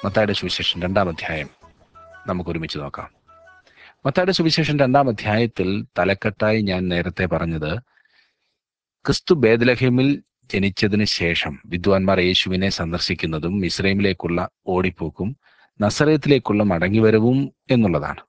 മത്തായുടെ സുവിശേഷം രണ്ടാം അധ്യായം നമുക്ക് ഒരുമിച്ച് നോക്കാം മത്തായുടെ സുവിശേഷം രണ്ടാം അധ്യായത്തിൽ തലക്കെട്ടായി ഞാൻ നേരത്തെ പറഞ്ഞത് ക്രിസ്തു ബേദലഹേമിൽ ജനിച്ചതിന് ശേഷം വിദ്വാൻമാർ യേശുവിനെ സന്ദർശിക്കുന്നതും ഇസ്രൈമിലേക്കുള്ള ഓടിപ്പോക്കും നസറയത്തിലേക്കുള്ള മടങ്ങിവരവും എന്നുള്ളതാണ്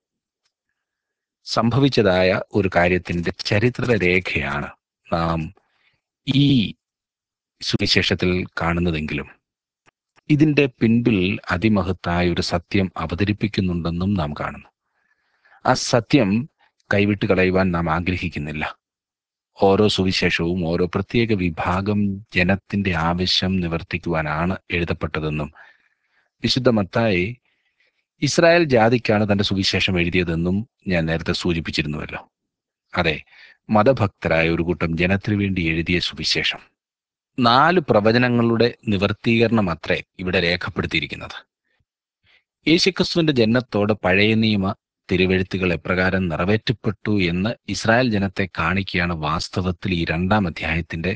സംഭവിച്ചതായ ഒരു കാര്യത്തിന്റെ ചരിത്ര രേഖയാണ് നാം ഈ സുവിശേഷത്തിൽ കാണുന്നതെങ്കിലും ഇതിന്റെ പിൻപിൽ അതിമഹത്തായ ഒരു സത്യം അവതരിപ്പിക്കുന്നുണ്ടെന്നും നാം കാണുന്നു ആ സത്യം കൈവിട്ട് കളയുവാൻ നാം ആഗ്രഹിക്കുന്നില്ല ഓരോ സുവിശേഷവും ഓരോ പ്രത്യേക വിഭാഗം ജനത്തിന്റെ ആവശ്യം നിവർത്തിക്കുവാനാണ് എഴുതപ്പെട്ടതെന്നും വിശുദ്ധ മത്തായി ഇസ്രായേൽ ജാതിക്കാണ് തന്റെ സുവിശേഷം എഴുതിയതെന്നും ഞാൻ നേരത്തെ സൂചിപ്പിച്ചിരുന്നുവല്ലോ അതെ മതഭക്തരായ ഒരു കൂട്ടം ജനത്തിനു വേണ്ടി എഴുതിയ സുവിശേഷം നാല് പ്രവചനങ്ങളുടെ നിവർത്തീകരണം അത്രേ ഇവിടെ രേഖപ്പെടുത്തിയിരിക്കുന്നത് യേശുക്രിസ്തുവിന്റെ ജനനത്തോട് പഴയ നിയമ തിരുവെഴുത്തുകൾ എപ്രകാരം നിറവേറ്റപ്പെട്ടു എന്ന് ഇസ്രായേൽ ജനത്തെ കാണിക്കുകയാണ് വാസ്തവത്തിൽ ഈ രണ്ടാം അധ്യായത്തിന്റെ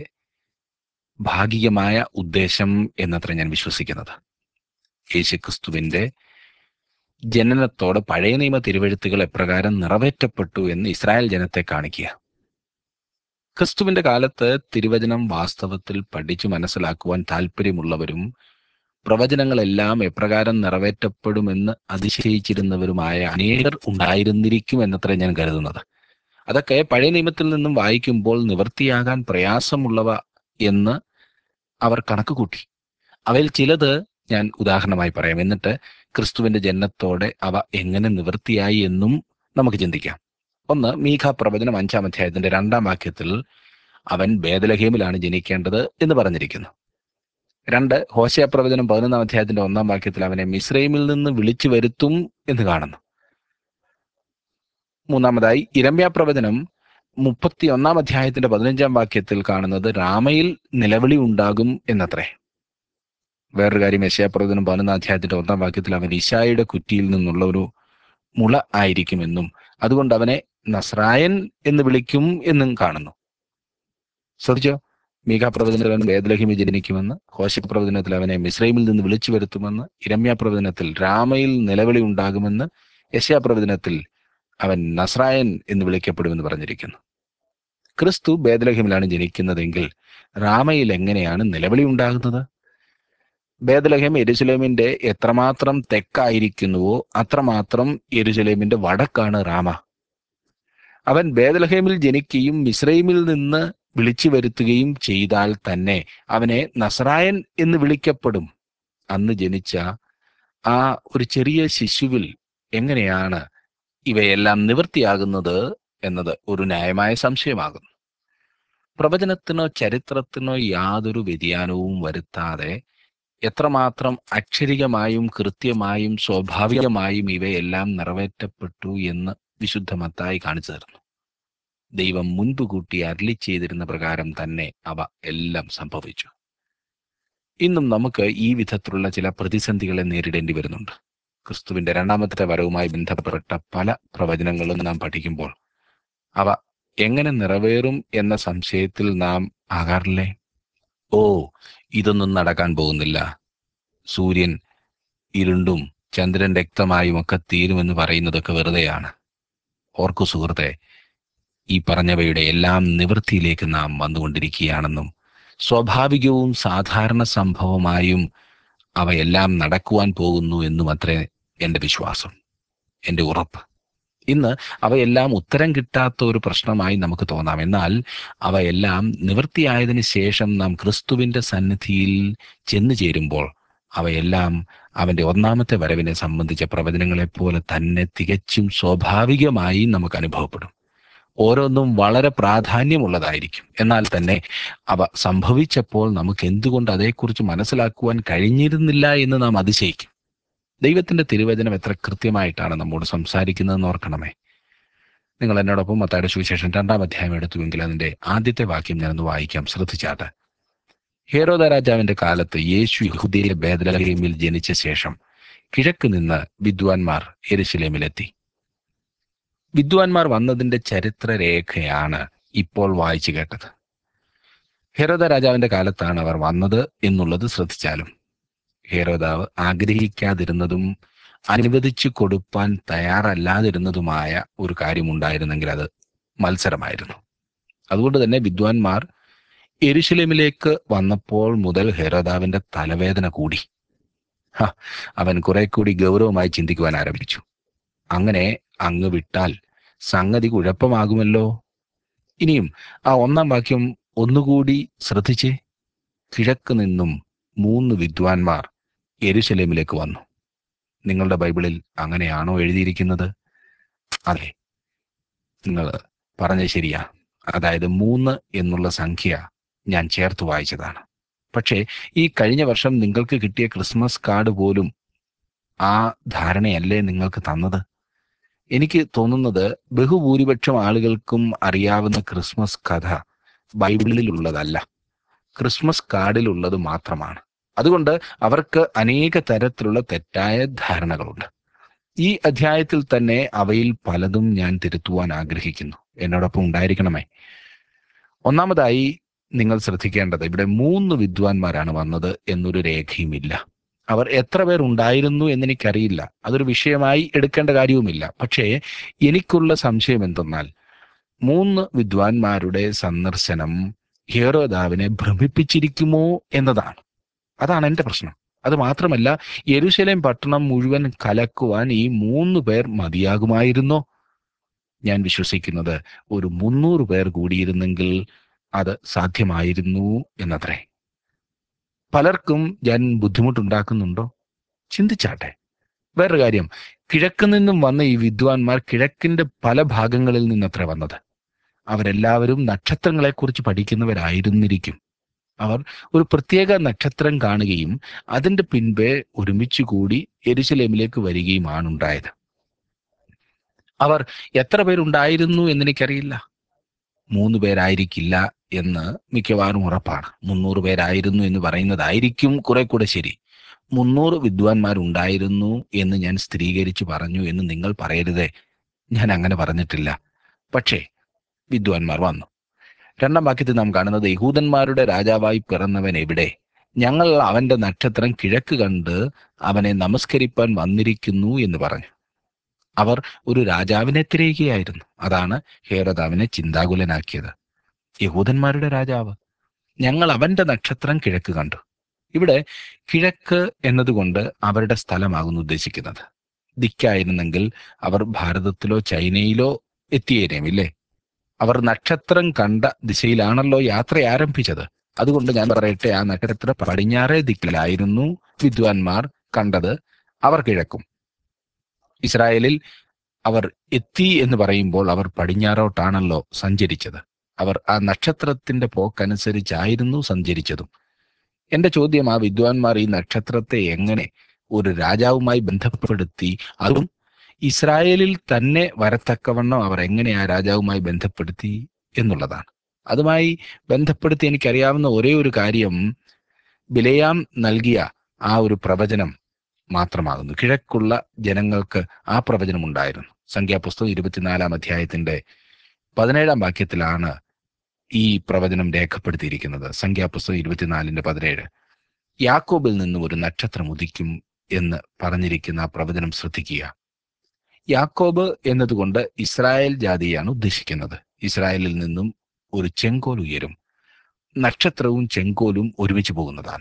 ഭാഗികമായ ഉദ്ദേശം എന്നത്ര ഞാൻ വിശ്വസിക്കുന്നത് യേശുക്രിസ്തുവിന്റെ ജനനത്തോട് പഴയ നിയമ തിരുവെഴുത്തുകൾ എപ്രകാരം നിറവേറ്റപ്പെട്ടു എന്ന് ഇസ്രായേൽ ജനത്തെ കാണിക്കുക ക്രിസ്തുവിന്റെ കാലത്ത് തിരുവചനം വാസ്തവത്തിൽ പഠിച്ചു മനസ്സിലാക്കുവാൻ താല്പര്യമുള്ളവരും പ്രവചനങ്ങളെല്ലാം എപ്രകാരം നിറവേറ്റപ്പെടുമെന്ന് അതിശയിച്ചിരുന്നവരുമായ അനേകർ ഉണ്ടായിരുന്നിരിക്കും എന്നത്ര ഞാൻ കരുതുന്നത് അതൊക്കെ പഴയ നിയമത്തിൽ നിന്നും വായിക്കുമ്പോൾ നിവൃത്തിയാകാൻ പ്രയാസമുള്ളവ എന്ന് അവർ കണക്ക് കൂട്ടി അവയിൽ ചിലത് ഞാൻ ഉദാഹരണമായി പറയാം എന്നിട്ട് ക്രിസ്തുവിന്റെ ജനനത്തോടെ അവ എങ്ങനെ നിവൃത്തിയായി എന്നും നമുക്ക് ചിന്തിക്കാം ഒന്ന് മീഖ പ്രവചനം അഞ്ചാം അധ്യായത്തിന്റെ രണ്ടാം വാക്യത്തിൽ അവൻ ബേദലഹേമിലാണ് ജനിക്കേണ്ടത് എന്ന് പറഞ്ഞിരിക്കുന്നു രണ്ട് ഹോശയ പ്രവചനം പതിനൊന്നാം അധ്യായത്തിന്റെ ഒന്നാം വാക്യത്തിൽ അവനെ മിസ്രൈമിൽ നിന്ന് വിളിച്ചു വരുത്തും എന്ന് കാണുന്നു മൂന്നാമതായി ഇരമ്യ പ്രവചനം മുപ്പത്തി ഒന്നാം അധ്യായത്തിന്റെ പതിനഞ്ചാം വാക്യത്തിൽ കാണുന്നത് രാമയിൽ നിലവിളി ഉണ്ടാകും എന്നത്രേ വേറൊരു കാര്യം യശയാപ്രവചനം പതിനൊന്നാം അധ്യായത്തിന്റെ ഒന്നാം വാക്യത്തിൽ അവൻ ഇശായുടെ കുറ്റിയിൽ നിന്നുള്ള ഒരു മുള ആയിരിക്കുമെന്നും അതുകൊണ്ട് അവനെ നസ്രായൻ എന്ന് വിളിക്കും എന്നും കാണുന്നു ശ്രദ്ധിച്ചോ മീഖാ പ്രവചനത്തിൽ അവൻ വേദലഹിമി ജനിക്കുമെന്ന് ഹോശ പ്രവചനത്തിൽ അവനെ മിസ്രൈമിൽ നിന്ന് വിളിച്ചു വരുത്തുമെന്ന് ഇരമ്യ പ്രവചനത്തിൽ രാമയിൽ നിലവിളി ഉണ്ടാകുമെന്ന് യശയാ പ്രവചനത്തിൽ അവൻ നസ്രായൻ എന്ന് വിളിക്കപ്പെടുമെന്ന് പറഞ്ഞിരിക്കുന്നു ക്രിസ്തു ബേദലഹിമിലാണ് ജനിക്കുന്നതെങ്കിൽ രാമയിൽ എങ്ങനെയാണ് നിലവിളി ഉണ്ടാകുന്നത് ബേദലഹം എരുസലേമിന്റെ എത്രമാത്രം തെക്കായിരിക്കുന്നുവോ അത്രമാത്രം എരുസലേമിന്റെ വടക്കാണ് രാമ അവൻ ബേദലഹേമിൽ ജനിക്കുകയും മിസ്രൈമിൽ നിന്ന് വിളിച്ചു വരുത്തുകയും ചെയ്താൽ തന്നെ അവനെ നസറായൻ എന്ന് വിളിക്കപ്പെടും അന്ന് ജനിച്ച ആ ഒരു ചെറിയ ശിശുവിൽ എങ്ങനെയാണ് ഇവയെല്ലാം നിവൃത്തിയാകുന്നത് എന്നത് ഒരു ന്യായമായ സംശയമാകുന്നു പ്രവചനത്തിനോ ചരിത്രത്തിനോ യാതൊരു വ്യതിയാനവും വരുത്താതെ എത്രമാത്രം അക്ഷരികമായും കൃത്യമായും സ്വാഭാവികമായും ഇവയെല്ലാം നിറവേറ്റപ്പെട്ടു എന്ന് വിശുദ്ധ മത്തായി കാണിച്ചു തരുന്നു ദൈവം മുൻപ് കൂട്ടി അരളി ചെയ്തിരുന്ന പ്രകാരം തന്നെ അവ എല്ലാം സംഭവിച്ചു ഇന്നും നമുക്ക് ഈ വിധത്തിലുള്ള ചില പ്രതിസന്ധികളെ നേരിടേണ്ടി വരുന്നുണ്ട് ക്രിസ്തുവിന്റെ രണ്ടാമത്തെ വരവുമായി ബന്ധപ്പെട്ട പല പ്രവചനങ്ങളും നാം പഠിക്കുമ്പോൾ അവ എങ്ങനെ നിറവേറും എന്ന സംശയത്തിൽ നാം ആകാറില്ലേ ഓ ഇതൊന്നും നടക്കാൻ പോകുന്നില്ല സൂര്യൻ ഇരുണ്ടും ചന്ദ്രൻ രക്തമായും ഒക്കെ തീരുമെന്ന് പറയുന്നതൊക്കെ വെറുതെയാണ് ഓർക്കു സുഹൃത്തെ ഈ പറഞ്ഞവയുടെ എല്ലാം നിവൃത്തിയിലേക്ക് നാം വന്നുകൊണ്ടിരിക്കുകയാണെന്നും സ്വാഭാവികവും സാധാരണ സംഭവമായും അവയെല്ലാം നടക്കുവാൻ പോകുന്നു എന്നും അത്രേ എൻ്റെ വിശ്വാസം എൻ്റെ ഉറപ്പ് ഇന്ന് അവയെല്ലാം ഉത്തരം കിട്ടാത്ത ഒരു പ്രശ്നമായി നമുക്ക് തോന്നാം എന്നാൽ അവയെല്ലാം നിവൃത്തിയായതിനു ശേഷം നാം ക്രിസ്തുവിന്റെ സന്നിധിയിൽ ചെന്നു ചേരുമ്പോൾ അവയെല്ലാം അവന്റെ ഒന്നാമത്തെ വരവിനെ സംബന്ധിച്ച പ്രവചനങ്ങളെപ്പോലെ തന്നെ തികച്ചും സ്വാഭാവികമായി നമുക്ക് അനുഭവപ്പെടും ഓരോന്നും വളരെ പ്രാധാന്യമുള്ളതായിരിക്കും എന്നാൽ തന്നെ അവ സംഭവിച്ചപ്പോൾ നമുക്ക് എന്തുകൊണ്ട് അതേക്കുറിച്ച് മനസ്സിലാക്കുവാൻ കഴിഞ്ഞിരുന്നില്ല എന്ന് നാം അതിശയിക്കും ദൈവത്തിന്റെ തിരുവചനം എത്ര കൃത്യമായിട്ടാണ് നമ്മോട് സംസാരിക്കുന്നതെന്ന് ഓർക്കണമേ നിങ്ങൾ എന്നോടൊപ്പം മത്തായുടെ സുവിശേഷം രണ്ടാം അധ്യായം എടുത്തുവെങ്കിൽ അതിന്റെ ആദ്യത്തെ വാക്യം ഞാനൊന്ന് വായിക്കാം ശ്രദ്ധിച്ചാട്ടെ ഹേരോദ രാജാവിന്റെ കാലത്ത് യേശു യഹുദയിലെ ബേദലഹീമിൽ ജനിച്ച ശേഷം കിഴക്ക് നിന്ന് വിദ്വാൻമാർ എരുശലേമിലെത്തി വിദ്വാൻമാർ വന്നതിന്റെ ചരിത്രരേഖയാണ് ഇപ്പോൾ വായിച്ചു കേട്ടത് ഹെരോദ രാജാവിന്റെ കാലത്താണ് അവർ വന്നത് എന്നുള്ളത് ശ്രദ്ധിച്ചാലും ഹേരോദാവ് ആഗ്രഹിക്കാതിരുന്നതും അനുവദിച്ചു കൊടുപ്പാൻ തയ്യാറല്ലാതിരുന്നതുമായ ഒരു കാര്യമുണ്ടായിരുന്നെങ്കിൽ അത് മത്സരമായിരുന്നു അതുകൊണ്ട് തന്നെ വിദ്വാൻമാർ എരുശലേമിലേക്ക് വന്നപ്പോൾ മുതൽ ഹെരോദാവിന്റെ തലവേദന കൂടി ഹ, അവൻ കുറെ കൂടി ഗൗരവമായി ചിന്തിക്കുവാൻ ആരംഭിച്ചു അങ്ങനെ അങ്ങ് വിട്ടാൽ സംഗതി കുഴപ്പമാകുമല്ലോ ഇനിയും ആ ഒന്നാം വാക്യം ഒന്നുകൂടി ശ്രദ്ധിച്ചേ കിഴക്ക് നിന്നും മൂന്ന് വിദ്വാൻമാർ എരുശലേമിലേക്ക് വന്നു നിങ്ങളുടെ ബൈബിളിൽ അങ്ങനെയാണോ എഴുതിയിരിക്കുന്നത് അതെ നിങ്ങൾ പറഞ്ഞത് ശരിയാ അതായത് മൂന്ന് എന്നുള്ള സംഖ്യ ഞാൻ ചേർത്ത് വായിച്ചതാണ് പക്ഷേ ഈ കഴിഞ്ഞ വർഷം നിങ്ങൾക്ക് കിട്ടിയ ക്രിസ്മസ് കാർഡ് പോലും ആ ധാരണയല്ലേ നിങ്ങൾക്ക് തന്നത് എനിക്ക് തോന്നുന്നത് ബഹുഭൂരിപക്ഷം ആളുകൾക്കും അറിയാവുന്ന ക്രിസ്മസ് കഥ ബൈബിളിലുള്ളതല്ല ക്രിസ്മസ് കാർഡിലുള്ളത് മാത്രമാണ് അതുകൊണ്ട് അവർക്ക് അനേക തരത്തിലുള്ള തെറ്റായ ധാരണകളുണ്ട് ഈ അധ്യായത്തിൽ തന്നെ അവയിൽ പലതും ഞാൻ തിരുത്തുവാൻ ആഗ്രഹിക്കുന്നു എന്നോടൊപ്പം ഉണ്ടായിരിക്കണമേ ഒന്നാമതായി നിങ്ങൾ ശ്രദ്ധിക്കേണ്ടത് ഇവിടെ മൂന്ന് വിദ്വാൻമാരാണ് വന്നത് എന്നൊരു രേഖയുമില്ല അവർ എത്ര പേർ ഉണ്ടായിരുന്നു എന്നെനിക്കറിയില്ല അതൊരു വിഷയമായി എടുക്കേണ്ട കാര്യവുമില്ല പക്ഷേ എനിക്കുള്ള സംശയം എന്തെന്നാൽ മൂന്ന് വിദ്വാൻമാരുടെ സന്ദർശനം ഹേറോദാവിനെ ഭ്രമിപ്പിച്ചിരിക്കുമോ എന്നതാണ് അതാണ് എൻ്റെ പ്രശ്നം അത് മാത്രമല്ല യെരുശലേം പട്ടണം മുഴുവൻ കലക്കുവാൻ ഈ മൂന്ന് പേർ മതിയാകുമായിരുന്നോ ഞാൻ വിശ്വസിക്കുന്നത് ഒരു മുന്നൂറ് പേർ കൂടിയിരുന്നെങ്കിൽ അത് സാധ്യമായിരുന്നു എന്നത്രേ പലർക്കും ഞാൻ ബുദ്ധിമുട്ടുണ്ടാക്കുന്നുണ്ടോ ചിന്തിച്ചാട്ടെ വേറൊരു കാര്യം കിഴക്ക് നിന്നും വന്ന ഈ വിദ്വാൻമാർ കിഴക്കിന്റെ പല ഭാഗങ്ങളിൽ നിന്നത്ര വന്നത് അവരെല്ലാവരും നക്ഷത്രങ്ങളെക്കുറിച്ച് പഠിക്കുന്നവരായിരുന്നിരിക്കും അവർ ഒരു പ്രത്യേക നക്ഷത്രം കാണുകയും അതിന്റെ പിൻപേ ഒരുമിച്ച് കൂടി എരുശലേമിലേക്ക് വരികയുമാണ് ഉണ്ടായത് അവർ എത്ര പേരുണ്ടായിരുന്നു എന്നെനിക്കറിയില്ല മൂന്ന് പേരായിരിക്കില്ല എന്ന് മിക്കവാറും ഉറപ്പാണ് മുന്നൂറ് പേരായിരുന്നു എന്ന് പറയുന്നതായിരിക്കും കുറെ കൂടെ ശരി മുന്നൂറ് വിദ്വാൻമാരുണ്ടായിരുന്നു എന്ന് ഞാൻ സ്ഥിരീകരിച്ചു പറഞ്ഞു എന്ന് നിങ്ങൾ പറയരുതേ ഞാൻ അങ്ങനെ പറഞ്ഞിട്ടില്ല പക്ഷേ വിദ്വാൻമാർ വന്നു രണ്ടാം വാക്യത്തിൽ നാം കാണുന്നത് യഹൂദന്മാരുടെ രാജാവായി പിറന്നവൻ എവിടെ ഞങ്ങൾ അവന്റെ നക്ഷത്രം കിഴക്ക് കണ്ട് അവനെ നമസ്കരിപ്പാൻ വന്നിരിക്കുന്നു എന്ന് പറഞ്ഞു അവർ ഒരു രാജാവിനെ തിരയുകയായിരുന്നു അതാണ് ഹേറദാവിനെ ചിന്താകുലനാക്കിയത് യഹൂദന്മാരുടെ രാജാവ് ഞങ്ങൾ അവന്റെ നക്ഷത്രം കിഴക്ക് കണ്ടു ഇവിടെ കിഴക്ക് എന്നതുകൊണ്ട് അവരുടെ സ്ഥലമാകുന്നു ഉദ്ദേശിക്കുന്നത് ദിക്കായിരുന്നെങ്കിൽ അവർ ഭാരതത്തിലോ ചൈനയിലോ എത്തിയേനേമില്ലേ അവർ നക്ഷത്രം കണ്ട ദിശയിലാണല്ലോ യാത്ര ആരംഭിച്ചത് അതുകൊണ്ട് ഞാൻ പറയട്ടെ ആ നക്ഷത്ര പടിഞ്ഞാറേ ദിക്കിലായിരുന്നു വിദ്വാൻമാർ കണ്ടത് അവർ കിഴക്കും ഇസ്രായേലിൽ അവർ എത്തി എന്ന് പറയുമ്പോൾ അവർ പടിഞ്ഞാറോട്ടാണല്ലോ സഞ്ചരിച്ചത് അവർ ആ നക്ഷത്രത്തിന്റെ പോക്കനുസരിച്ചായിരുന്നു സഞ്ചരിച്ചതും എന്റെ ചോദ്യം ആ വിദ്വാൻമാർ ഈ നക്ഷത്രത്തെ എങ്ങനെ ഒരു രാജാവുമായി ബന്ധപ്പെടുത്തി അതും ഇസ്രായേലിൽ തന്നെ വരത്തക്കവണ്ണം അവർ എങ്ങനെ ആ രാജാവുമായി ബന്ധപ്പെടുത്തി എന്നുള്ളതാണ് അതുമായി ബന്ധപ്പെടുത്തി എനിക്കറിയാവുന്ന ഒരേ ഒരു കാര്യം ബിലയാം നൽകിയ ആ ഒരു പ്രവചനം മാത്രമാകുന്നു കിഴക്കുള്ള ജനങ്ങൾക്ക് ആ പ്രവചനം ഉണ്ടായിരുന്നു സംഖ്യാപുസ്തകം ഇരുപത്തിനാലാം അധ്യായത്തിന്റെ പതിനേഴാം വാക്യത്തിലാണ് ഈ പ്രവചനം രേഖപ്പെടുത്തിയിരിക്കുന്നത് സംഖ്യാപുസ്തകം ഇരുപത്തിനാലിന്റെ പതിനേഴ് യാക്കോബിൽ നിന്നും ഒരു നക്ഷത്രം ഉദിക്കും എന്ന് പറഞ്ഞിരിക്കുന്ന ആ പ്രവചനം ശ്രദ്ധിക്കുക യാക്കോബ് എന്നതുകൊണ്ട് ഇസ്രായേൽ ജാതിയാണ് ഉദ്ദേശിക്കുന്നത് ഇസ്രായേലിൽ നിന്നും ഒരു ചെങ്കോൽ ഉയരും നക്ഷത്രവും ചെങ്കോലും ഒരുമിച്ച് പോകുന്നതാണ്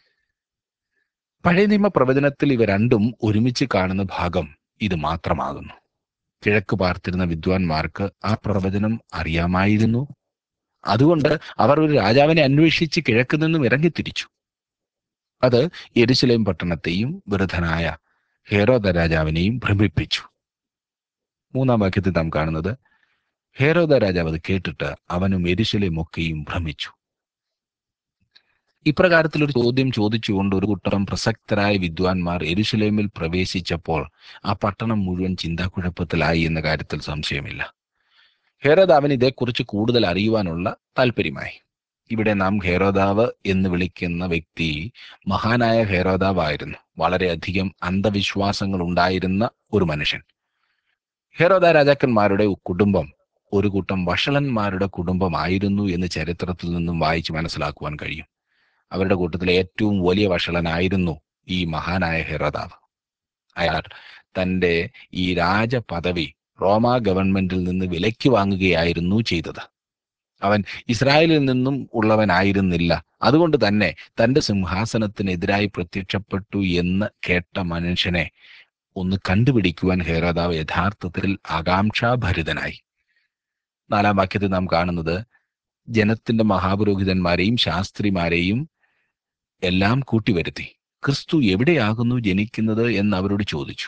പഴയ നിയമ പ്രവചനത്തിൽ ഇവ രണ്ടും ഒരുമിച്ച് കാണുന്ന ഭാഗം ഇത് മാത്രമാകുന്നു കിഴക്ക് പാർത്തിരുന്ന വിദ്വാൻമാർക്ക് ആ പ്രവചനം അറിയാമായിരുന്നു അതുകൊണ്ട് അവർ ഒരു രാജാവിനെ അന്വേഷിച്ച് കിഴക്ക് നിന്നും ഇറങ്ങിത്തിരിച്ചു അത് യെരുശലേം പട്ടണത്തെയും വൃദ്ധനായ ഹേരോദ രാജാവിനെയും ഭ്രമിപ്പിച്ചു മൂന്നാം വാക്യത്തിൽ നാം കാണുന്നത് ഹേരോദ രാജാവ് അത് കേട്ടിട്ട് അവനും എരിശലേം ഒക്കെയും ഭ്രമിച്ചു ഇപ്രകാരത്തിൽ ഒരു ചോദ്യം ചോദിച്ചുകൊണ്ട് ഒരു കൂട്ടം പ്രസക്തരായ വിദ്വാൻമാർ എരുശലേമിൽ പ്രവേശിച്ചപ്പോൾ ആ പട്ടണം മുഴുവൻ ചിന്താക്കുഴപ്പത്തിലായി എന്ന കാര്യത്തിൽ സംശയമില്ല ഹേരോദാവിന് ഇതേക്കുറിച്ച് കൂടുതൽ അറിയുവാനുള്ള താല്പര്യമായി ഇവിടെ നാം ഹേരോദാവ് എന്ന് വിളിക്കുന്ന വ്യക്തി മഹാനായ ഹേരോദാവായിരുന്നു വളരെയധികം അന്ധവിശ്വാസങ്ങൾ ഉണ്ടായിരുന്ന ഒരു മനുഷ്യൻ ഹേരോദ രാജാക്കന്മാരുടെ കുടുംബം ഒരു കൂട്ടം വഷളന്മാരുടെ കുടുംബമായിരുന്നു എന്ന് ചരിത്രത്തിൽ നിന്നും വായിച്ച് മനസ്സിലാക്കുവാൻ കഴിയും അവരുടെ കൂട്ടത്തിലെ ഏറ്റവും വലിയ വഷളനായിരുന്നു ഈ മഹാനായ ഹെറോദാവ് അയാൾ തൻ്റെ ഈ രാജപദവി റോമ ഗവൺമെന്റിൽ നിന്ന് വിലയ്ക്ക് വാങ്ങുകയായിരുന്നു ചെയ്തത് അവൻ ഇസ്രായേലിൽ നിന്നും ഉള്ളവനായിരുന്നില്ല അതുകൊണ്ട് തന്നെ തന്റെ സിംഹാസനത്തിനെതിരായി പ്രത്യക്ഷപ്പെട്ടു എന്ന് കേട്ട മനുഷ്യനെ ഒന്ന് കണ്ടുപിടിക്കുവാൻ ഹേരോദാവ് യഥാർത്ഥത്തിൽ ആകാംക്ഷാഭരിതനായി നാലാം വാക്യത്തിൽ നാം കാണുന്നത് ജനത്തിന്റെ മഹാപുരോഹിതന്മാരെയും ശാസ്ത്രിമാരെയും എല്ലാം കൂട്ടിവരുത്തി ക്രിസ്തു എവിടെയാകുന്നു ജനിക്കുന്നത് എന്ന് അവരോട് ചോദിച്ചു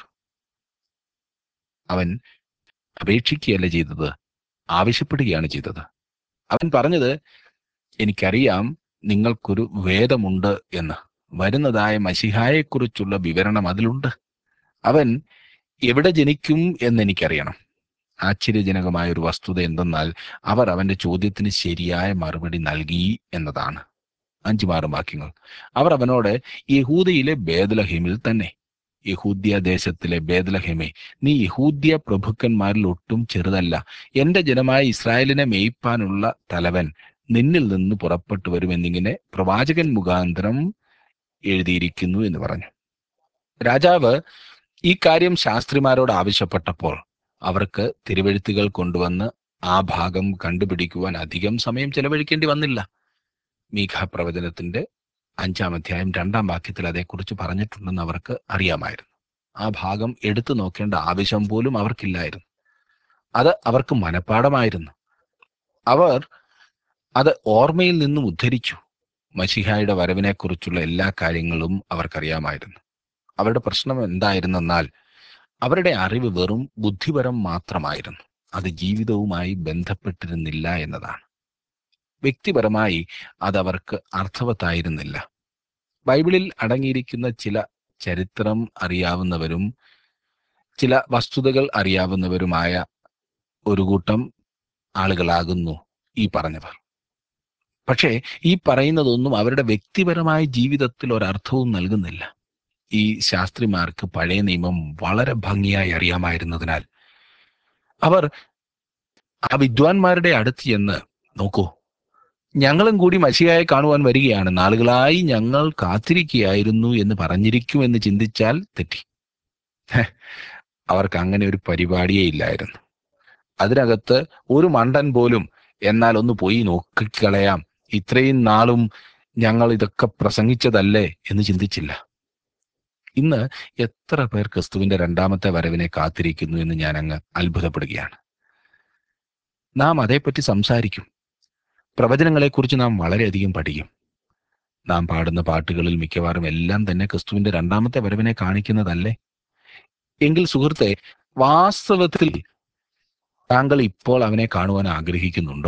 അവൻ അപേക്ഷിക്കുകയല്ല ചെയ്തത് ആവശ്യപ്പെടുകയാണ് ചെയ്തത് അവൻ പറഞ്ഞത് എനിക്കറിയാം നിങ്ങൾക്കൊരു വേദമുണ്ട് എന്ന് വരുന്നതായ മഷിഹായെക്കുറിച്ചുള്ള വിവരണം അതിലുണ്ട് അവൻ എവിടെ ജനിക്കും എന്ന് എനിക്കറിയണം ആശ്ചര്യജനകമായ ഒരു വസ്തുത എന്തെന്നാൽ അവർ അവന്റെ ചോദ്യത്തിന് ശരിയായ മറുപടി നൽകി എന്നതാണ് അഞ്ചു മാറും വാക്യങ്ങൾ അവർ അവനോട് യഹൂദയിലെ ബേദലഹിമിൽ തന്നെ യഹൂദ്യ ദേശത്തിലെ ബേദലഹിമേ നീ യഹൂദ്യ പ്രഭുക്കന്മാരിൽ ഒട്ടും ചെറുതല്ല എന്റെ ജനമായ ഇസ്രായേലിനെ മേയ്പ്പാനുള്ള തലവൻ നിന്നിൽ നിന്ന് പുറപ്പെട്ടു വരുമെന്നിങ്ങനെ പ്രവാചകൻ മുഖാന്തരം എഴുതിയിരിക്കുന്നു എന്ന് പറഞ്ഞു രാജാവ് ഈ കാര്യം ശാസ്ത്രിമാരോട് ആവശ്യപ്പെട്ടപ്പോൾ അവർക്ക് തിരുവെഴുത്തുകൾ കൊണ്ടുവന്ന് ആ ഭാഗം കണ്ടുപിടിക്കുവാൻ അധികം സമയം ചെലവഴിക്കേണ്ടി വന്നില്ല മീഖ പ്രവചനത്തിന്റെ അഞ്ചാം അധ്യായം രണ്ടാം വാക്യത്തിൽ അതേക്കുറിച്ച് പറഞ്ഞിട്ടുണ്ടെന്ന് അവർക്ക് അറിയാമായിരുന്നു ആ ഭാഗം എടുത്തു നോക്കേണ്ട ആവശ്യം പോലും അവർക്കില്ലായിരുന്നു അത് അവർക്ക് മനഃപ്പാടമായിരുന്നു അവർ അത് ഓർമ്മയിൽ നിന്നും ഉദ്ധരിച്ചു മഷിഹായുടെ വരവിനെക്കുറിച്ചുള്ള എല്ലാ കാര്യങ്ങളും അവർക്കറിയാമായിരുന്നു അവരുടെ പ്രശ്നം എന്തായിരുന്നെന്നാൽ അവരുടെ അറിവ് വെറും ബുദ്ധിപരം മാത്രമായിരുന്നു അത് ജീവിതവുമായി ബന്ധപ്പെട്ടിരുന്നില്ല എന്നതാണ് വ്യക്തിപരമായി അത് അവർക്ക് അർത്ഥവത്തായിരുന്നില്ല ബൈബിളിൽ അടങ്ങിയിരിക്കുന്ന ചില ചരിത്രം അറിയാവുന്നവരും ചില വസ്തുതകൾ അറിയാവുന്നവരുമായ ഒരു കൂട്ടം ആളുകളാകുന്നു ഈ പറഞ്ഞവർ പക്ഷേ ഈ പറയുന്നതൊന്നും അവരുടെ വ്യക്തിപരമായ ജീവിതത്തിൽ ഒരർത്ഥവും നൽകുന്നില്ല ഈ ശാസ്ത്രിമാർക്ക് പഴയ നിയമം വളരെ ഭംഗിയായി അറിയാമായിരുന്നതിനാൽ അവർ ആ വിദ്വാൻമാരുടെ അടുത്ത് ചെന്ന് നോക്കൂ ഞങ്ങളും കൂടി മഷിയായി കാണുവാൻ വരികയാണ് നാളുകളായി ഞങ്ങൾ കാത്തിരിക്കുകയായിരുന്നു എന്ന് പറഞ്ഞിരിക്കുമെന്ന് ചിന്തിച്ചാൽ തെറ്റി ഹെ, അവർക്ക് അങ്ങനെ ഒരു പരിപാടിയേ ഇല്ലായിരുന്നു അതിനകത്ത് ഒരു മണ്ടൻ പോലും എന്നാൽ ഒന്ന് പോയി നോക്കിക്കളയാം ഇത്രയും നാളും ഞങ്ങൾ ഇതൊക്കെ പ്രസംഗിച്ചതല്ലേ എന്ന് ചിന്തിച്ചില്ല ഇന്ന് എത്ര പേർ ക്രിസ്തുവിന്റെ രണ്ടാമത്തെ വരവിനെ കാത്തിരിക്കുന്നു എന്ന് ഞാൻ അങ്ങ് അത്ഭുതപ്പെടുകയാണ് നാം അതേപ്പറ്റി സംസാരിക്കും പ്രവചനങ്ങളെക്കുറിച്ച് നാം വളരെയധികം പഠിക്കും നാം പാടുന്ന പാട്ടുകളിൽ മിക്കവാറും എല്ലാം തന്നെ ക്രിസ്തുവിന്റെ രണ്ടാമത്തെ വരവിനെ കാണിക്കുന്നതല്ലേ എങ്കിൽ സുഹൃത്തെ വാസ്തവത്തിൽ താങ്കൾ ഇപ്പോൾ അവനെ കാണുവാൻ ആഗ്രഹിക്കുന്നുണ്ടോ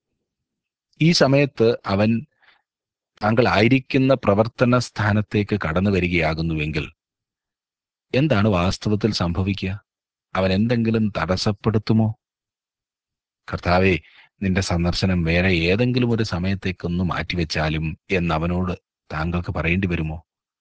ഈ സമയത്ത് അവൻ താങ്കൾ ആയിരിക്കുന്ന പ്രവർത്തന സ്ഥാനത്തേക്ക് കടന്നു വരികയാകുന്നുവെങ്കിൽ എന്താണ് വാസ്തവത്തിൽ സംഭവിക്കുക അവൻ എന്തെങ്കിലും തടസ്സപ്പെടുത്തുമോ കർത്താവെ നിന്റെ സന്ദർശനം വേറെ ഏതെങ്കിലും ഒരു സമയത്തേക്കൊന്ന് മാറ്റിവെച്ചാലും എന്ന് അവനോട് താങ്കൾക്ക് പറയേണ്ടി വരുമോ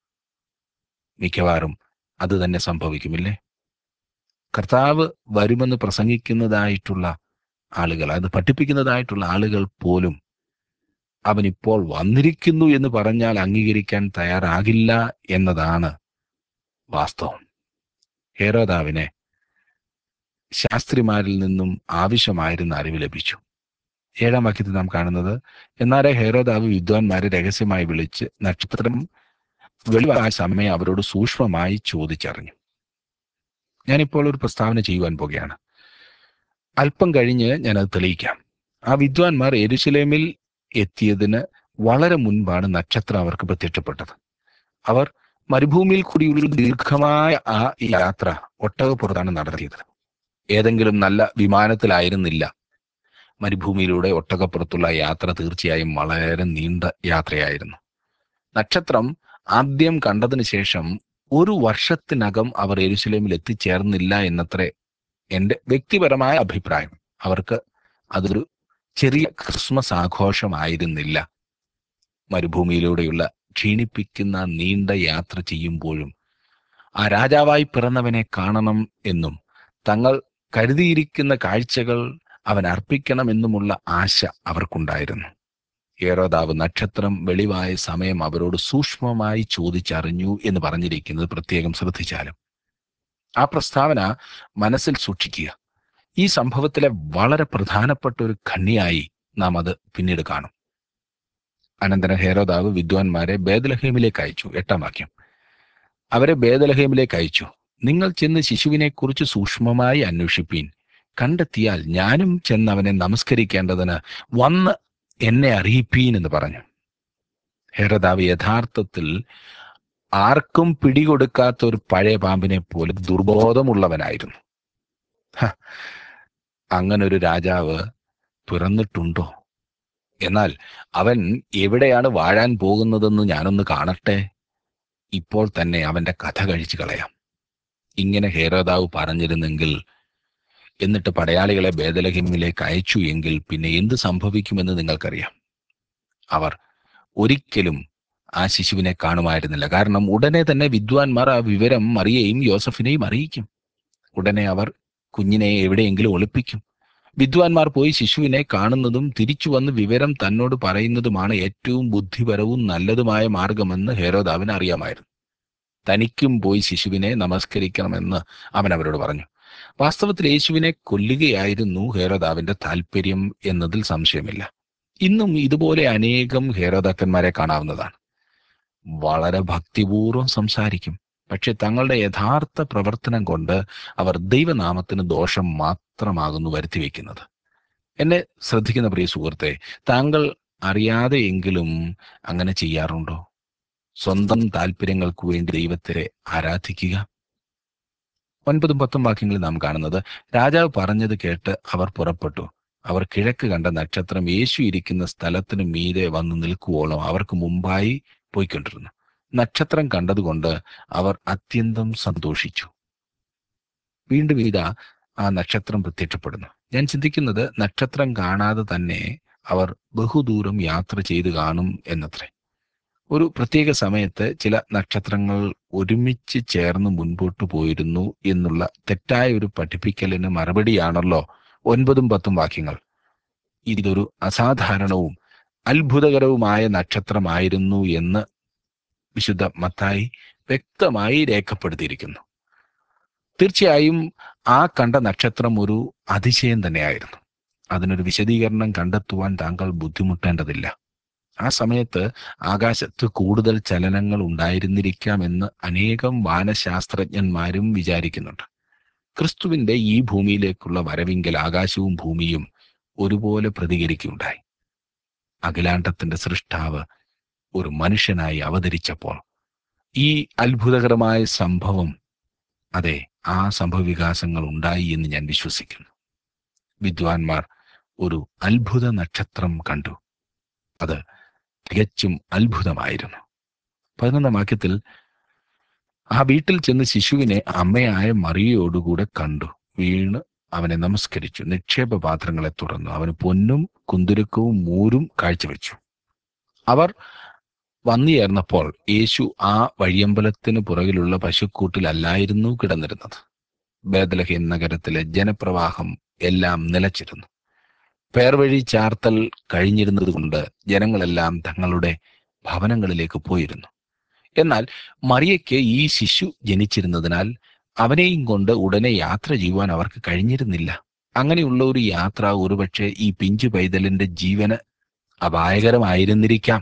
മിക്കവാറും അത് തന്നെ സംഭവിക്കുമില്ലേ കർത്താവ് വരുമെന്ന് പ്രസംഗിക്കുന്നതായിട്ടുള്ള ആളുകൾ അത് പഠിപ്പിക്കുന്നതായിട്ടുള്ള ആളുകൾ പോലും അവൻ ഇപ്പോൾ വന്നിരിക്കുന്നു എന്ന് പറഞ്ഞാൽ അംഗീകരിക്കാൻ തയ്യാറാകില്ല എന്നതാണ് വാസ്തവം ഹേരോദാവിനെ ശാസ്ത്രിമാരിൽ നിന്നും ആവശ്യമായിരുന്ന അറിവ് ലഭിച്ചു ഏഴാം വാക്യത്തിൽ നാം കാണുന്നത് എന്നാലേ ഹേരോദാവ് വിദ്വാൻമാരെ രഹസ്യമായി വിളിച്ച് നക്ഷത്രം വെളിവായ സമയം അവരോട് സൂക്ഷ്മമായി ചോദിച്ചറിഞ്ഞു ഞാനിപ്പോൾ ഒരു പ്രസ്താവന ചെയ്യുവാൻ പോകുകയാണ് അല്പം കഴിഞ്ഞ് ഞാനത് തെളിയിക്കാം ആ വിദ്വാൻമാർ എരുശലേമിൽ എത്തിയതിന് വളരെ മുൻപാണ് നക്ഷത്രം അവർക്ക് പ്രത്യക്ഷപ്പെട്ടത് അവർ മരുഭൂമിയിൽ കൂടിയുള്ള ദീർഘമായ ആ യാത്ര ഒട്ടകപ്പുറത്താണ് നടത്തിയത് ഏതെങ്കിലും നല്ല വിമാനത്തിലായിരുന്നില്ല മരുഭൂമിയിലൂടെ ഒട്ടകപ്പുറത്തുള്ള യാത്ര തീർച്ചയായും വളരെ നീണ്ട യാത്രയായിരുന്നു നക്ഷത്രം ആദ്യം കണ്ടതിന് ശേഷം ഒരു വർഷത്തിനകം അവർ എരുസലേമിൽ എത്തിച്ചേർന്നില്ല എന്നത്രേ എൻ്റെ വ്യക്തിപരമായ അഭിപ്രായം അവർക്ക് അതൊരു ചെറിയ ക്രിസ്മസ് ആഘോഷമായിരുന്നില്ല മരുഭൂമിയിലൂടെയുള്ള ക്ഷീണിപ്പിക്കുന്ന നീണ്ട യാത്ര ചെയ്യുമ്പോഴും ആ രാജാവായി പിറന്നവനെ കാണണം എന്നും തങ്ങൾ കരുതിയിരിക്കുന്ന കാഴ്ചകൾ അവൻ അർപ്പിക്കണമെന്നുമുള്ള ആശ അവർക്കുണ്ടായിരുന്നു ഹേരോദാവ് നക്ഷത്രം വെളിവായ സമയം അവരോട് സൂക്ഷ്മമായി ചോദിച്ചറിഞ്ഞു എന്ന് പറഞ്ഞിരിക്കുന്നത് പ്രത്യേകം ശ്രദ്ധിച്ചാലും ആ പ്രസ്താവന മനസ്സിൽ സൂക്ഷിക്കുക ഈ സംഭവത്തിലെ വളരെ പ്രധാനപ്പെട്ട ഒരു ഖണ്ണിയായി നാം അത് പിന്നീട് കാണും അനന്തരം ഹേരോദാവ് വിദ്വാൻമാരെ ബേദലഹേമിലേക്ക് അയച്ചു എട്ടാം വാക്യം അവരെ ബേദലഹേമിലേക്ക് അയച്ചു നിങ്ങൾ ചെന്ന് ശിശുവിനെ കുറിച്ച് സൂക്ഷ്മമായി അന്വേഷിപ്പീൻ കണ്ടെത്തിയാൽ ഞാനും ചെന്ന് അവനെ നമസ്കരിക്കേണ്ടതിന് വന്ന് എന്നെ അറിയിപ്പീൻ എന്ന് പറഞ്ഞു ഹെറദാവ് യഥാർത്ഥത്തിൽ ആർക്കും പിടികൊടുക്കാത്ത ഒരു പഴയ പാമ്പിനെ പോലെ ദുർബോധമുള്ളവനായിരുന്നു ഹ, അങ്ങനൊരു രാജാവ് പിറന്നിട്ടുണ്ടോ എന്നാൽ അവൻ എവിടെയാണ് വാഴാൻ പോകുന്നതെന്ന് ഞാനൊന്ന് കാണട്ടെ ഇപ്പോൾ തന്നെ അവന്റെ കഥ കഴിച്ചു കളയാം ഇങ്ങനെ ഹേരോദാവ് പറഞ്ഞിരുന്നെങ്കിൽ എന്നിട്ട് പടയാളികളെ ബേദലഹിമിലേക്ക് അയച്ചു എങ്കിൽ പിന്നെ എന്ത് സംഭവിക്കുമെന്ന് നിങ്ങൾക്കറിയാം അവർ ഒരിക്കലും ആ ശിശുവിനെ കാണുമായിരുന്നില്ല കാരണം ഉടനെ തന്നെ വിദ്വാൻമാർ ആ വിവരം മറിയയും യോസഫിനെയും അറിയിക്കും ഉടനെ അവർ കുഞ്ഞിനെ എവിടെയെങ്കിലും ഒളിപ്പിക്കും വിദ്വാൻമാർ പോയി ശിശുവിനെ കാണുന്നതും തിരിച്ചു വന്ന് വിവരം തന്നോട് പറയുന്നതുമാണ് ഏറ്റവും ബുദ്ധിപരവും നല്ലതുമായ മാർഗമെന്ന് ഹേരോദാവിന് അറിയാമായിരുന്നു തനിക്കും പോയി ശിശുവിനെ നമസ്കരിക്കണമെന്ന് അവൻ അവരോട് പറഞ്ഞു വാസ്തവത്തിൽ യേശുവിനെ കൊല്ലുകയായിരുന്നു ഹേരോദാവിന്റെ താല്പര്യം എന്നതിൽ സംശയമില്ല ഇന്നും ഇതുപോലെ അനേകം ഹേരോദാക്കന്മാരെ കാണാവുന്നതാണ് വളരെ ഭക്തിപൂർവ്വം സംസാരിക്കും പക്ഷെ തങ്ങളുടെ യഥാർത്ഥ പ്രവർത്തനം കൊണ്ട് അവർ ദൈവനാമത്തിന് ദോഷം മാത്രമാകുന്നു വരുത്തിവെക്കുന്നത് എന്നെ ശ്രദ്ധിക്കുന്ന പ്രിയ സുഹൃത്തെ താങ്കൾ അറിയാതെയെങ്കിലും അങ്ങനെ ചെയ്യാറുണ്ടോ സ്വന്തം താല്പര്യങ്ങൾക്ക് വേണ്ടി ദൈവത്തെ ആരാധിക്കുക ഒൻപതും പത്തും വാക്യങ്ങളിൽ നാം കാണുന്നത് രാജാവ് പറഞ്ഞത് കേട്ട് അവർ പുറപ്പെട്ടു അവർ കിഴക്ക് കണ്ട നക്ഷത്രം യേശു ഇരിക്കുന്ന സ്ഥലത്തിന് മീതെ വന്നു നിൽക്കുവോളം അവർക്ക് മുമ്പായി പോയിക്കൊണ്ടിരുന്നു നക്ഷത്രം കണ്ടതുകൊണ്ട് അവർ അത്യന്തം സന്തോഷിച്ചു വീണ്ടും ഇതാ ആ നക്ഷത്രം പ്രത്യക്ഷപ്പെടുന്നു ഞാൻ ചിന്തിക്കുന്നത് നക്ഷത്രം കാണാതെ തന്നെ അവർ ബഹുദൂരം യാത്ര ചെയ്ത് കാണും എന്നത്രേ ഒരു പ്രത്യേക സമയത്ത് ചില നക്ഷത്രങ്ങൾ ഒരുമിച്ച് ചേർന്ന് മുൻപോട്ട് പോയിരുന്നു എന്നുള്ള തെറ്റായ ഒരു പഠിപ്പിക്കലിന് മറുപടിയാണല്ലോ ഒൻപതും പത്തും വാക്യങ്ങൾ ഇതൊരു അസാധാരണവും അത്ഭുതകരവുമായ നക്ഷത്രമായിരുന്നു എന്ന് വിശുദ്ധ മത്തായി വ്യക്തമായി രേഖപ്പെടുത്തിയിരിക്കുന്നു തീർച്ചയായും ആ കണ്ട നക്ഷത്രം ഒരു അതിശയം തന്നെയായിരുന്നു അതിനൊരു വിശദീകരണം കണ്ടെത്തുവാൻ താങ്കൾ ബുദ്ധിമുട്ടേണ്ടതില്ല ആ സമയത്ത് ആകാശത്ത് കൂടുതൽ ചലനങ്ങൾ ഉണ്ടായിരുന്നിരിക്കാമെന്ന് അനേകം വാനശാസ്ത്രജ്ഞന്മാരും വിചാരിക്കുന്നുണ്ട് ക്രിസ്തുവിന്റെ ഈ ഭൂമിയിലേക്കുള്ള വരവിങ്കൽ ആകാശവും ഭൂമിയും ഒരുപോലെ പ്രതികരിക്കുകയുണ്ടായി അഖിലാണ്ടത്തിന്റെ സൃഷ്ടാവ് ഒരു മനുഷ്യനായി അവതരിച്ചപ്പോൾ ഈ അത്ഭുതകരമായ സംഭവം അതെ ആ സംഭവവികാസങ്ങൾ ഉണ്ടായി എന്ന് ഞാൻ വിശ്വസിക്കുന്നു വിദ്വാൻമാർ ഒരു അത്ഭുത നക്ഷത്രം കണ്ടു അത് തികച്ചും അത്ഭുതമായിരുന്നു പതിനൊന്നാം വാക്യത്തിൽ ആ വീട്ടിൽ ചെന്ന് ശിശുവിനെ അമ്മയായ മറിയയോടുകൂടെ കണ്ടു വീണ് അവനെ നമസ്കരിച്ചു നിക്ഷേപ പാത്രങ്ങളെ തുറന്നു അവന് പൊന്നും കുന്തുരുക്കവും മൂരും കാഴ്ചവെച്ചു അവർ വന്നുചേർന്നപ്പോൾ യേശു ആ വഴിയമ്പലത്തിന് പുറകിലുള്ള പശുക്കൂട്ടിലല്ലായിരുന്നു കിടന്നിരുന്നത് ബേദലഹീം നഗരത്തിലെ ജനപ്രവാഹം എല്ലാം നിലച്ചിരുന്നു പേർവഴി ചാർത്തൽ കഴിഞ്ഞിരുന്നത് കൊണ്ട് ജനങ്ങളെല്ലാം തങ്ങളുടെ ഭവനങ്ങളിലേക്ക് പോയിരുന്നു എന്നാൽ മറിയയ്ക്ക് ഈ ശിശു ജനിച്ചിരുന്നതിനാൽ അവനെയും കൊണ്ട് ഉടനെ യാത്ര ചെയ്യുവാൻ അവർക്ക് കഴിഞ്ഞിരുന്നില്ല അങ്ങനെയുള്ള ഒരു യാത്ര ഒരുപക്ഷെ ഈ പിഞ്ചു പൈതലിന്റെ ജീവന് അപായകരമായിരുന്നിരിക്കാം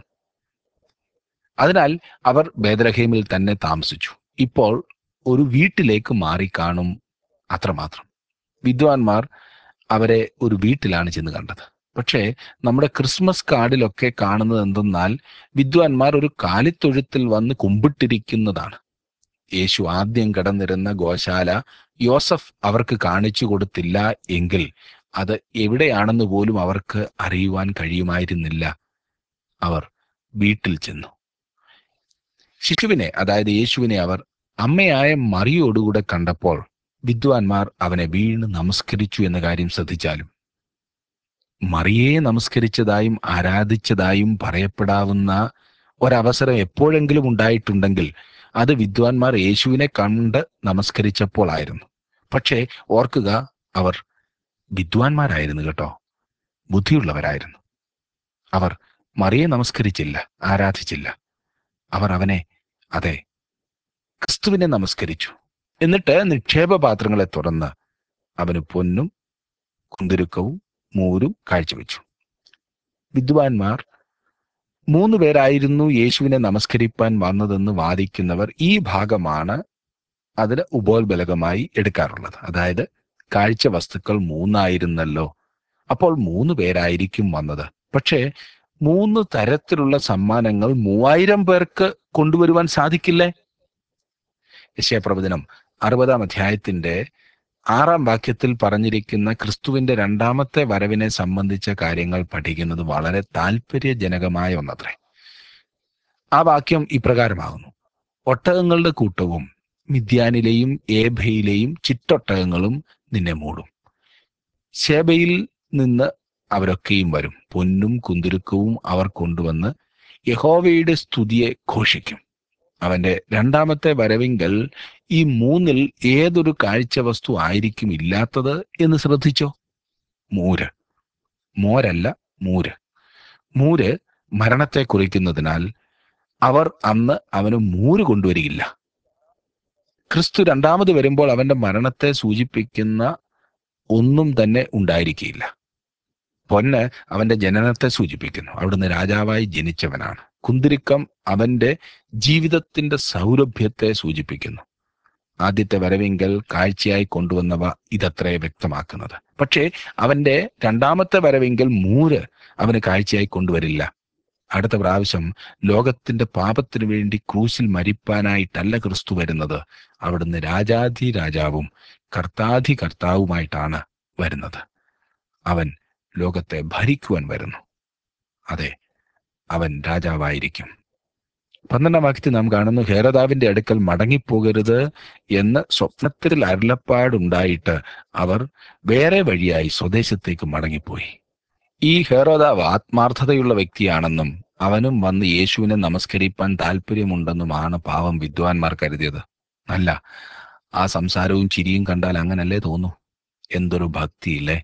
അതിനാൽ അവർ ബേദലഹേമിൽ തന്നെ താമസിച്ചു ഇപ്പോൾ ഒരു വീട്ടിലേക്ക് മാറിക്കാണും അത്രമാത്രം വിദ്വാൻമാർ അവരെ ഒരു വീട്ടിലാണ് ചെന്ന് കണ്ടത് പക്ഷേ നമ്മുടെ ക്രിസ്മസ് കാർഡിലൊക്കെ കാണുന്നത് എന്തെന്നാൽ വിദ്വാൻമാർ ഒരു കാലിത്തൊഴുത്തിൽ വന്ന് കുമ്പിട്ടിരിക്കുന്നതാണ് യേശു ആദ്യം കിടന്നിരുന്ന ഗോശാല യോസഫ് അവർക്ക് കാണിച്ചു കൊടുത്തില്ല എങ്കിൽ അത് എവിടെയാണെന്ന് പോലും അവർക്ക് അറിയുവാൻ കഴിയുമായിരുന്നില്ല അവർ വീട്ടിൽ ചെന്നു ശിശുവിനെ അതായത് യേശുവിനെ അവർ അമ്മയായ മറിയോടുകൂടെ കണ്ടപ്പോൾ വിദ്വാൻമാർ അവനെ വീണ് നമസ്കരിച്ചു എന്ന കാര്യം ശ്രദ്ധിച്ചാലും മറിയെ നമസ്കരിച്ചതായും ആരാധിച്ചതായും പറയപ്പെടാവുന്ന ഒരവസരം എപ്പോഴെങ്കിലും ഉണ്ടായിട്ടുണ്ടെങ്കിൽ അത് വിദ്വാൻമാർ യേശുവിനെ കണ്ട് നമസ്കരിച്ചപ്പോൾ ആയിരുന്നു പക്ഷേ ഓർക്കുക അവർ വിദ്വാൻമാരായിരുന്നു കേട്ടോ ബുദ്ധിയുള്ളവരായിരുന്നു അവർ മറിയെ നമസ്കരിച്ചില്ല ആരാധിച്ചില്ല അവർ അവനെ അതെ ക്രിസ്തുവിനെ നമസ്കരിച്ചു എന്നിട്ട് നിക്ഷേപ പാത്രങ്ങളെ തുറന്ന് അവന് പൊന്നും കുന്തിരുക്കവും മൂരും കാഴ്ചവെച്ചു വിദ്വാൻമാർ മൂന്ന് പേരായിരുന്നു യേശുവിനെ നമസ്കരിപ്പാൻ വന്നതെന്ന് വാദിക്കുന്നവർ ഈ ഭാഗമാണ് അതിന് ഉപോത്ബലകമായി എടുക്കാറുള്ളത് അതായത് കാഴ്ച വസ്തുക്കൾ മൂന്നായിരുന്നല്ലോ അപ്പോൾ മൂന്ന് പേരായിരിക്കും വന്നത് പക്ഷേ മൂന്ന് തരത്തിലുള്ള സമ്മാനങ്ങൾ മൂവായിരം പേർക്ക് കൊണ്ടുവരുവാൻ സാധിക്കില്ലേ യശയപ്രവചനം അറുപതാം അധ്യായത്തിന്റെ ആറാം വാക്യത്തിൽ പറഞ്ഞിരിക്കുന്ന ക്രിസ്തുവിന്റെ രണ്ടാമത്തെ വരവിനെ സംബന്ധിച്ച കാര്യങ്ങൾ പഠിക്കുന്നത് വളരെ താല്പര്യജനകമായ ഒന്നത്രേ ആ വാക്യം ഇപ്രകാരമാകുന്നു ഒട്ടകങ്ങളുടെ കൂട്ടവും മിദ്യാനിലെയും ഏഭയിലെയും ചിറ്റൊട്ടകങ്ങളും നിന്നെ മൂടും ശേബയിൽ നിന്ന് അവരൊക്കെയും വരും പൊന്നും കുന്തുരുക്കവും അവർ കൊണ്ടുവന്ന് യഹോവയുടെ സ്തുതിയെ ഘോഷിക്കും അവന്റെ രണ്ടാമത്തെ വരവിങ്കൽ ഈ മൂന്നിൽ ഏതൊരു കാഴ്ച വസ്തു ആയിരിക്കും ഇല്ലാത്തത് എന്ന് ശ്രദ്ധിച്ചോ മൂര് മോരല്ല മൂര് മൂര് മരണത്തെ കുറിക്കുന്നതിനാൽ അവർ അന്ന് അവന് മൂര് കൊണ്ടുവരികയില്ല ക്രിസ്തു രണ്ടാമത് വരുമ്പോൾ അവന്റെ മരണത്തെ സൂചിപ്പിക്കുന്ന ഒന്നും തന്നെ ഉണ്ടായിരിക്കുകയില്ല പൊന്ന് അവന്റെ ജനനത്തെ സൂചിപ്പിക്കുന്നു അവിടുന്ന് രാജാവായി ജനിച്ചവനാണ് കുന്തിരിക്കം അവന്റെ ജീവിതത്തിന്റെ സൗരഭ്യത്തെ സൂചിപ്പിക്കുന്നു ആദ്യത്തെ വരവെങ്കിൽ കാഴ്ചയായി കൊണ്ടുവന്നവ ഇതത്രേ വ്യക്തമാക്കുന്നത് പക്ഷേ അവന്റെ രണ്ടാമത്തെ വരവെങ്കിൽ മൂര് അവന് കാഴ്ചയായി കൊണ്ടുവരില്ല അടുത്ത പ്രാവശ്യം ലോകത്തിന്റെ പാപത്തിനു വേണ്ടി ക്രൂശിൽ മരിപ്പാനായിട്ടല്ല ക്രിസ്തു വരുന്നത് അവിടുന്ന് രാജാധി രാജാവും കർത്താധി കർത്താവുമായിട്ടാണ് വരുന്നത് അവൻ ലോകത്തെ ഭരിക്കുവാൻ വരുന്നു അതെ അവൻ രാജാവായിരിക്കും പന്ത്രണ്ടാം വാക്യത്തിൽ നാം കാണുന്നു ഹേരദാവിന്റെ അടുക്കൽ മടങ്ങിപ്പോകരുത് എന്ന് സ്വപ്നത്തിൽ അരുളപ്പാടുണ്ടായിട്ട് അവർ വേറെ വഴിയായി സ്വദേശത്തേക്ക് മടങ്ങിപ്പോയി ഈ ഹേരോദാവ് ആത്മാർത്ഥതയുള്ള വ്യക്തിയാണെന്നും അവനും വന്ന് യേശുവിനെ നമസ്കരിപ്പാൻ താല്പര്യമുണ്ടെന്നുമാണ് പാവം വിദ്വാൻമാർ കരുതിയത് അല്ല ആ സംസാരവും ചിരിയും കണ്ടാൽ അങ്ങനല്ലേ തോന്നൂ എന്തൊരു ഭക്തിയില്ലേ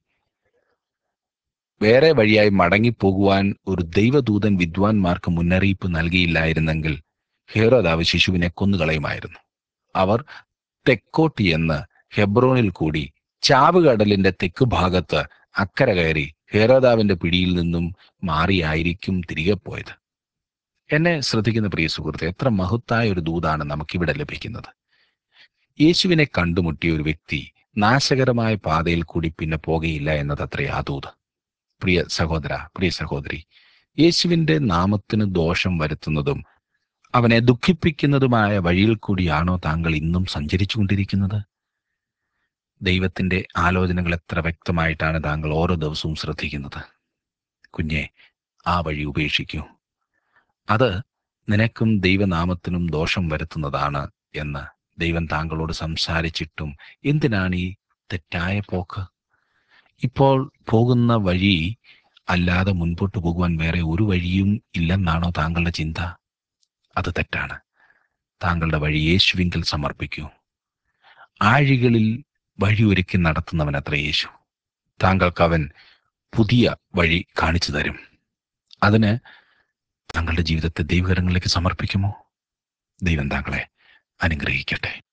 വേറെ വഴിയായി മടങ്ങിപ്പോകുവാൻ ഒരു ദൈവദൂതൻ വിദ്വാൻമാർക്ക് മുന്നറിയിപ്പ് നൽകിയില്ലായിരുന്നെങ്കിൽ ഹേരോദാവ് ശിശുവിനെ കൊന്നുകളയുമായിരുന്നു അവർ തെക്കോട്ടി എന്ന് ഹെബ്രോനിൽ കൂടി ചാവുകടലിന്റെ തെക്ക് ഭാഗത്ത് അക്കര കയറി ഹേരോദാവിന്റെ പിടിയിൽ നിന്നും മാറിയായിരിക്കും തിരികെ പോയത് എന്നെ ശ്രദ്ധിക്കുന്ന പ്രിയ സുഹൃത്തെ എത്ര മഹത്തായ ഒരു ദൂതാണ് നമുക്കിവിടെ ലഭിക്കുന്നത് യേശുവിനെ കണ്ടുമുട്ടിയ ഒരു വ്യക്തി നാശകരമായ പാതയിൽ കൂടി പിന്നെ പോകുകയില്ല എന്നതത്രേ ആ ദൂത് പ്രിയ സഹോദര പ്രിയ സഹോദരി യേശുവിന്റെ നാമത്തിന് ദോഷം വരുത്തുന്നതും അവനെ ദുഃഖിപ്പിക്കുന്നതുമായ വഴിയിൽ കൂടിയാണോ താങ്കൾ ഇന്നും സഞ്ചരിച്ചുകൊണ്ടിരിക്കുന്നത് ദൈവത്തിന്റെ ആലോചനകൾ എത്ര വ്യക്തമായിട്ടാണ് താങ്കൾ ഓരോ ദിവസവും ശ്രദ്ധിക്കുന്നത് കുഞ്ഞെ ആ വഴി ഉപേക്ഷിക്കൂ അത് നിനക്കും ദൈവനാമത്തിനും ദോഷം വരുത്തുന്നതാണ് എന്ന് ദൈവം താങ്കളോട് സംസാരിച്ചിട്ടും എന്തിനാണ് ഈ തെറ്റായ പോക്ക് ഇപ്പോൾ പോകുന്ന വഴി അല്ലാതെ മുൻപോട്ട് പോകുവാൻ വേറെ ഒരു വഴിയും ഇല്ലെന്നാണോ താങ്കളുടെ ചിന്ത അത് തെറ്റാണ് താങ്കളുടെ വഴി യേശുവിങ്കിൽ സമർപ്പിക്കൂ ആഴികളിൽ വഴി ഒരുക്കി നടത്തുന്നവൻ അത്ര യേശു താങ്കൾക്ക് അവൻ പുതിയ വഴി കാണിച്ചു തരും അതിന് താങ്കളുടെ ജീവിതത്തെ ദൈവകരങ്ങളിലേക്ക് സമർപ്പിക്കുമോ ദൈവം താങ്കളെ അനുഗ്രഹിക്കട്ടെ